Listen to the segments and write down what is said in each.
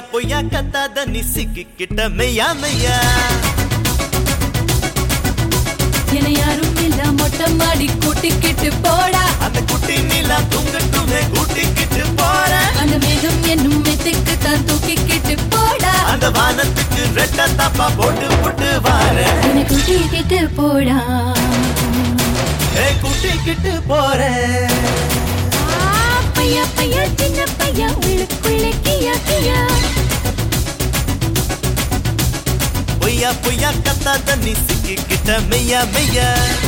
பொய்யா கத்தாத நீ சிக்கிக்கிட்ட மெய்யா மெய்யா என யாரும் இல்ல மொட்டை மாடி கூட்டிக்கிட்டு போடா அந்த குட்டி நீலா தூங்கட்டுமே கூட்டிக்கிட்டு போற அந்த மேகம் என்னும் மெத்துக்கு தான் தூக்கிக்கிட்டு போடா அந்த வானத்துக்கு ரெட்ட தப்பா போட்டு போட்டு வார என கூட்டிக்கிட்டு போடா ஏ கூட்டிக்கிட்டு போற ஆ, பையா பையா சின்ன பையா உள்ளுக்குள்ளே கியா கியா பொய்யா பொய்யா கத்தாத நீ சிக்கிக்கிட்ட மெய்யா மெய்யா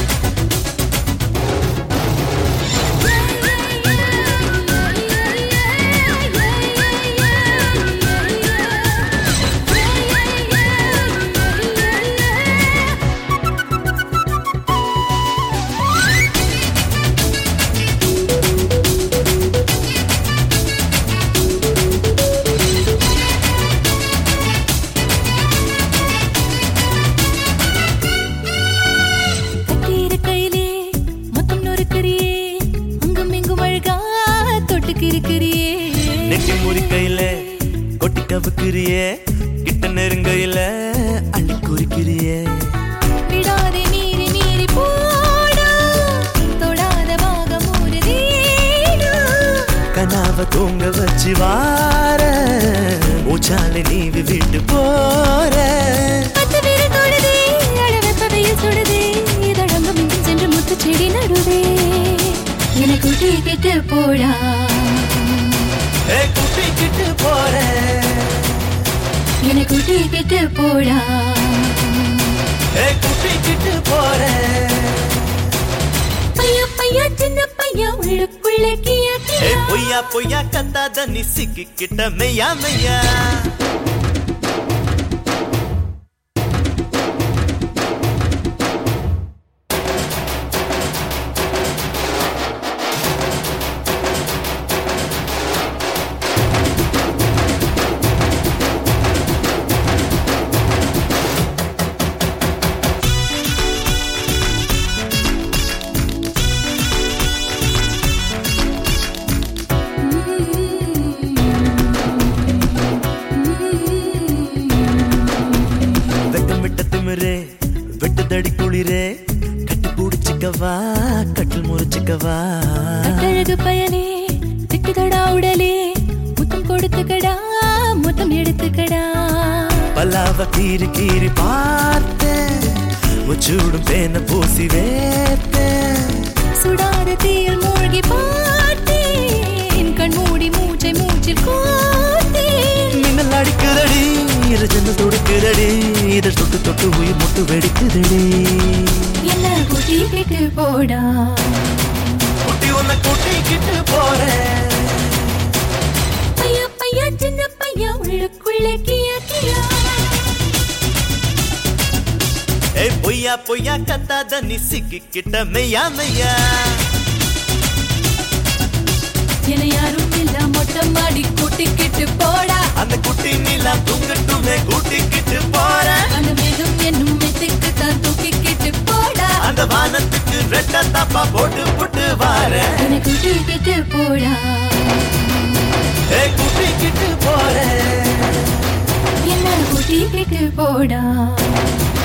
கட்டியிரு கையிலே மொத்தம் நொறுக்கிறியே அங்கும் இங்கும் அழகா தொட்டுக்கு இருக்கிறியே நெட்டி முறி கையில கொட்டி கவுக்கிறியே கிட்ட நெருங்கையில அள்ளி குறிக்கிறியே விடாதே மீறி மீறி போடா தொடாத பாகம் ஒரு கனாவ தூங்க வச்சு வார மூச்சால நீ விட்டு போற பத்து பேரு தொடுதே அழவெப்பவையில் சுடுதே இதழங்கும் இங்கும் சென்று முத்து செடி நடுவே எனக்கு கேட்டு போடா ஏ கூட்டிக்கிட்டு போற எனக்கு கேட்டு போடா ஏ கூட்டிக்கிட்டு போற பையா பையா சின்ன பையா உள்ளுக்குள்ளே கியா ஏ கியா பொய்யா பொய்யா கத்தாத நீ சிக்கிக்கிட்ட மெய்யா மெய்யா வெக்கம் விட்ட திமிரே வெட்டுதடி குளிரே கட்டி பிடிச்சிக்கவா கட்டில் முறிச்சிக்கவா கட்டழகு பயலே திட்டுதடா உடலே முத்தம் கொடுத்துக்கடா முத்தம் எடுத்துக்கடா பல்லாவ கீறி கீறி பார்த்தேன் முச்சூடும் பேன பூசி வேத்தேன் சுடாத தீயில் மூழ்கி பார்த்தேன் கண் மூடி மூச்சை மூச்சில் கோத்தேன் மின்னல் அடிக்குதடி இரு ஜன்னல் துடிக்குதடி இதழ் தொட்டு தொட்டு உயிர் முட்டு வெடிக்குதடி என்ன கூட்டி கேட்டு போடா குட்டி உன்னை கூட்டிக்கிட்டு போறேன் பையா பையா சின்ன பையா உள்ளுக்குள்ளே கியா கியா ஏய் பொய்யா பொய்யா கத்தாத நீ சிக்கிக்கிட்ட மெய்யா மெய்யா என யாரும் இல்ல மொட்டை மாடி கூட்டிக்கிட்டு போடா அந்த குட்டி நீலா தூங்கட்டுமே கூட்டிக்கிட்டு போற அந்த மேகம் என்னும் மெத்துக்கு தான் தூக்கிக்கிட்டு போடா அந்த வானத்துக்கு ரெட்ட தப்பா போட்டு போட்டு வார எனக்கு கூட்டிக்கிட்டு போடா ஏய் கூட்டிக்கிட்டு போறேன் என்ன கூட்டிக்கிட்டு போடா